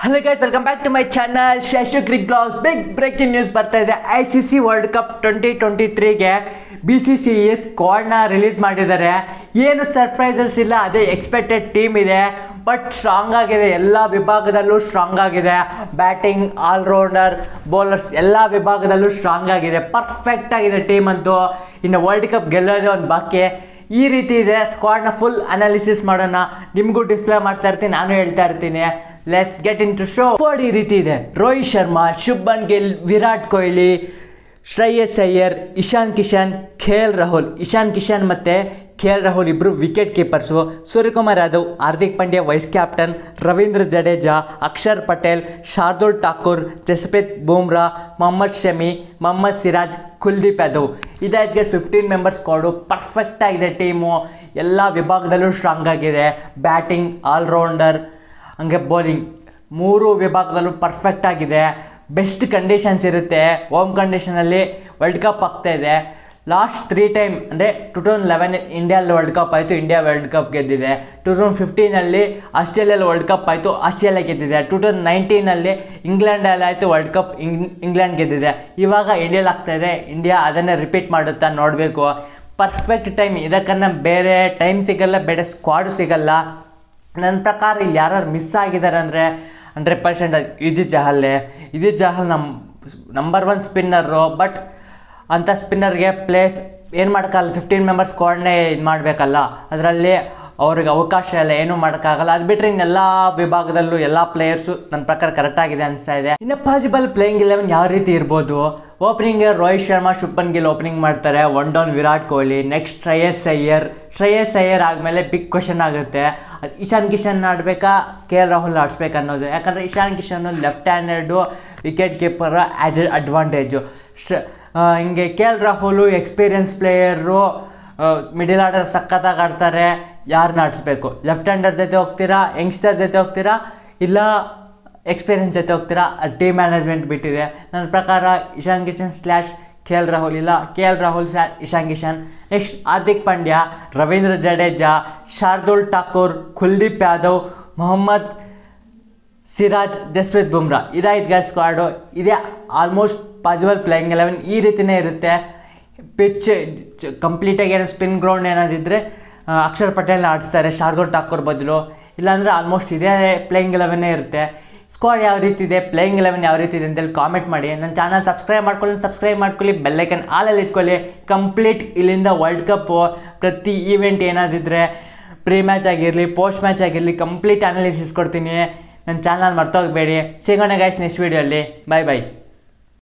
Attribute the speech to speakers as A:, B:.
A: hello guys welcome back to my channel Shashu cric vlogs big breaking news ಬರ್ತಾ ಇದೆ I C C world cup twenty twenty ತ್ರೀಗೆ B C C I ಸ್ಕ್ವಾಡ್ನ release ಮಾಡಿದ್ದಾರೆ ಏನು surprises ಇಲ್ಲ ಅದೇ expected team ಇದೆ ಬಟ್ ಸ್ಟ್ರಾಂಗ್ ಆಗಿದೆ ಎಲ್ಲ ವಿಭಾಗದಲ್ಲೂ ಸ್ಟ್ರಾಂಗ್ ಆಗಿದೆ ಬ್ಯಾಟಿಂಗ್ ಆಲ್ರೌಂಡರ್ ಬೌಲರ್ಸ್ ಎಲ್ಲ ವಿಭಾಗದಲ್ಲೂ ಸ್ಟ್ರಾಂಗ್ ಆಗಿದೆ ಪರ್ಫೆಕ್ಟ್ ಆಗಿದೆ ಟೀಮ್ ಅಂತೂ ಇನ್ನು ವರ್ಲ್ಡ್ ಕಪ್ ಗೆಲ್ಲೋದೇ ಒಂದು ಬಾಕಿ ಈ ರೀತಿ ಇದೆ ಸ್ಕ್ವಾಡ್ನ ಫುಲ್ ಅನಾಲಿಸಿಸ್ ಮಾಡೋಣ ನಿಮಗೂ ಡಿಸ್ಪ್ಲೇ ಮಾಡ್ತಾ ಇರ್ತೀನಿ ನಾನು ಹೇಳ್ತಾ ಇರ್ತೀನಿ let's get into show squad ಈ ರೀತಿ ಇದೆ ರೋಹಿತ್ ಶರ್ಮಾ ಶುಭನ್ ಗಿಲ್ ವಿರಾಟ್ ಕೊಹ್ಲಿ ಶ್ರೇಯಸ್ ಅಯ್ಯರ್ ಇಶಾನ್ ಕಿಶನ್ ಕೆ ಎಲ್ ರಾಹುಲ್ ಇಶಾನ್ ಕಿಶನ್ ಮತ್ತು ಕೆ ಎಲ್ ರಾಹುಲ್ ಇಬ್ಬರು wicket keepers Suryakumar Yadav Hardik Pandya vice captain Ravindra Jadeja Axar Patel Shardul Thakur Jasprit Bumrah Mohammed Shami Mohammed Siraj Kuldeep Yadav ಇದಾಯ್ತು ಫಿಫ್ಟೀನ್ ಮೆಂಬರ್ಸ್ ಸ್ಕ್ವಾಡು ಪರ್ಫೆಕ್ಟ್ ಆಗಿದೆ ಟೀಮು ಎಲ್ಲ ವಿಭಾಗದಲ್ಲೂ ಸ್ಟ್ರಾಂಗ್ ಆಗಿದೆ ಬ್ಯಾಟಿಂಗ್ ಆಲ್ರೌಂಡರ್ ಹಂಗೆ ಬೌಲಿಂಗ್ ಮೂರು ವಿಭಾಗದಲ್ಲೂ ಪರ್ಫೆಕ್ಟ್ ಆಗಿದೆ ಬೆಸ್ಟ್ ಕಂಡೀಷನ್ಸ್ ಇರುತ್ತೆ ಹೋಮ್ ಕಂಡೀಷನಲ್ಲಿ ವರ್ಲ್ಡ್ ಕಪ್ ಆಗ್ತಾ ಇದೆ ಲಾಸ್ಟ್ ತ್ರೀ ಟೈಮ್ ಅಂದರೆ ಟು ತೌಸಂಡ್ ಲೆವೆನ್ ಇಂಡಿಯಲ್ಲಿ ವರ್ಲ್ಡ್ ಕಪ್ ಆಯಿತು ಇಂಡಿಯಾ ವರ್ಲ್ಡ್ ಕಪ್ ಗೆದ್ದಿದೆ ಟು ತೌಸಂಡ್ ಫಿಫ್ಟೀನಲ್ಲಿ ಆಸ್ಟ್ರೇಲಿಯಲ್ಲಿ ವರ್ಲ್ಡ್ ಕಪ್ ಆಯಿತು ಆಸ್ಟ್ರೇಲಿಯಾ ಗೆದ್ದಿದೆ ಟು ತೌಸಂಡ್ ನೈನ್ಟೀನಲ್ಲಿ ಇಂಗ್ಲೆಂಡಲ್ಲಿ ಆಯಿತು ವರ್ಲ್ಡ್ ಕಪ್ ಇಂಗ್ ಇಂಗ್ಲೆಂಡ್ ಗೆದ್ದಿದೆ ಇವಾಗ ಇಂಡಿಯಲ್ಲಿ ಆಗ್ತಾ ಇದೆ ಇಂಡಿಯಾ ಅದನ್ನೇ ರಿಪೀಟ್ ಮಾಡುತ್ತಾ ನೋಡಬೇಕು ಪರ್ಫೆಕ್ಟ್ ಟೈಮ್ ಇದಕ್ಕನ್ನ ಬೇರೆ ಟೈಮ್ ಸಿಗಲ್ಲ ಬೇರೆ ಸ್ಕ್ವಾಡು ಸಿಗಲ್ಲ ನನ್ನ ಪ್ರಕಾರ ಇಲ್ಲಿ ಯಾರು ಮಿಸ್ ಆಗಿದ್ದಾರೆ ಅಂದರೆ ಹಂಡ್ರೆಡ್ ಪರ್ಸೆಂಟ್ ಇಜಿ ಚಹಲ್ಲೆ ಇಜಿ ಚಹಲ್ ನಮ್ಮ ನಂಬರ್ ಒನ್ ಸ್ಪಿನ್ನರು ಬಟ್ ಅಂಥ ಸ್ಪಿನ್ನರ್ಗೆ ಪ್ಲೇಸ್ ಏನು ಮಾಡೋಕ್ಕಲ್ಲ ಫಿಫ್ಟೀನ್ ಮೆಂಬರ್ಸ್ ಸ್ಕ್ವಾಡ್ನೇ ಇದು ಮಾಡಬೇಕಲ್ಲ ಅದರಲ್ಲಿ ಅವ್ರಿಗೆ ಅವಕಾಶ ಇಲ್ಲ ಏನೂ ಮಾಡೋಕ್ಕಾಗಲ್ಲ ಅದು ಬಿಟ್ಟರೆ ಇನ್ನೆಲ್ಲ ವಿಭಾಗದಲ್ಲೂ ಎಲ್ಲ ಪ್ಲೇಯರ್ಸು ನನ್ನ ಪ್ರಕಾರ ಕರೆಕ್ಟಾಗಿದೆ ಅನಿಸ್ತಾ ಇದೆ ಇನ್ನು ಪಾಸಿಬಲ್ ಪ್ಲೇಯಿಂಗ್ ಇಲೆವೆನ್ ಯಾವ ರೀತಿ ಇರ್ಬೋದು ಓಪನಿಂಗ್ ರೋಹಿತ್ ಶರ್ಮಾ ಶುಭನ್ ಗಿಲ್ ಓಪನಿಂಗ್ ಮಾಡ್ತಾರೆ one down Virat Kohli next Shreyas Iyer Shreyas Iyer ಆದಮೇಲೆ ಬಿಗ್ ಕ್ವಶನ್ ಆಗುತ್ತೆ ಅದ್ ಇಶಾನ್ ಕಿಶನ್ ಆಡಬೇಕಾ ಕೆ ಎಲ್ ರಾಹುಲ್ ಆಡಿಸ್ಬೇಕು ಅನ್ನೋದು ಯಾಕಂದರೆ Ishan Kishan left handed wicket keeper ad advantage ಶ ಹಿಂಗೆ K L Rahul experience player middle order ಸಖತ್ತಾಗಿ ಆಡ್ತಾರೆ ಯಾರನ್ನ ಆಡಿಸ್ಬೇಕು ಲೆಫ್ಟ್ ಹ್ಯಾಂಡರ್ ಜೊತೆ ಹೋಗ್ತೀರಾ ಯಂಗ್ಸ್ಟರ್ ಜೊತೆ ಹೋಗ್ತೀರಾ ಇಲ್ಲ ಎಕ್ಸ್ಪೀರಿಯನ್ಸ್ ಜೊತೆ ಹೋಗ್ತೀರಾ ಅದು ಟೀಮ್ ಮ್ಯಾನೇಜ್ಮೆಂಟ್ ಬಿಟ್ಟಿದೆ ನನ್ನ ಪ್ರಕಾರ Ishan Kishan slash K L Rahul ಇಲ್ಲ K L Rahul slash Ishan Kishan next Hardik Pandya Ravindra Jadeja Shardul Thakur Kuldeep Yadav Mohammed Siraj Jasprit Bumrah ಇದಾಯ್ತು ಗರ್ ಸ್ಕ್ವಾಡು ಇದೇ ಆಲ್ಮೋಸ್ಟ್ ಪಾಸಿಬಲ್ ಪ್ಲೇಯಿಂಗ್ ಎಲೆವೆನ್ ಈ ರೀತಿಯೇ ಇರುತ್ತೆ ಪಿಚ್ ಕಂಪ್ಲೀಟಾಗಿ ಏನೋ ಸ್ಪಿನ್ ಗ್ರೌಂಡ್ ಏನಾದಿದ್ದರೆ ಅಕ್ಷರ್ ಪಟೇಲ್ನ ಆಡಿಸ್ತಾರೆ ಶಾರ್ದೂಲ್ ಠಾಕೂರ್ ಬದಲು ಇಲ್ಲಾಂದರೆ ಆಲ್ಮೋಸ್ಟ್ ಇದೇ ಪ್ಲೇಯಿಂಗ್ ಎಲೆವೆನ್ನೇ ಇರುತ್ತೆ ಸ್ಕ್ವಾಡ್ ಯಾವ ರೀತಿ ಇದೆ ಪ್ಲೇಯಿಂಗ್ ಎಲೆವೆನ್ ಯಾವ ರೀತಿ ಇದೆ ಅಂತೇಳಿ ಕಾಮೆಂಟ್ ಮಾಡಿ ನನ್ನ ಚಾನಲ್ ಸಬ್ಸ್ಕ್ರೈಬ್ ಮಾಡ್ಕೊಳ್ಳಿ ಸಬ್ಸ್ಕ್ರೈಬ್ ಮಾಡ್ಕೊಳ್ಳಿ ಬೆಲ್ಲೈಕನ್ ಆಲಲ್ಲಿ ಇಟ್ಕೊಳ್ಳಿ ಕಂಪ್ಲೀಟ್ ಇಲ್ಲಿಂದ ವರ್ಲ್ಡ್ ಕಪ್ಪು ಪ್ರತಿ ಈವೆಂಟ್ ಏನಾದಿದ್ರೆ ಪ್ರೀ ಮ್ಯಾಚ್ ಆಗಿರಲಿ ಪೋಸ್ಟ್ ಮ್ಯಾಚ್ ಆಗಿರಲಿ ಕಂಪ್ಲೀಟ್ ಅನಾಲಿಸಿಸ್ ಕೊಡ್ತೀನಿ ನನ್ನ ಚಾನಲ್ ಮರ್ತೋಗಬೇಡಿ ಸಿಗೋಣ ಗೈಸ್ ನೆಕ್ಸ್ಟ್ ವೀಡಿಯೋಲ್ಲಿ ಬಾಯ್ ಬಾಯ್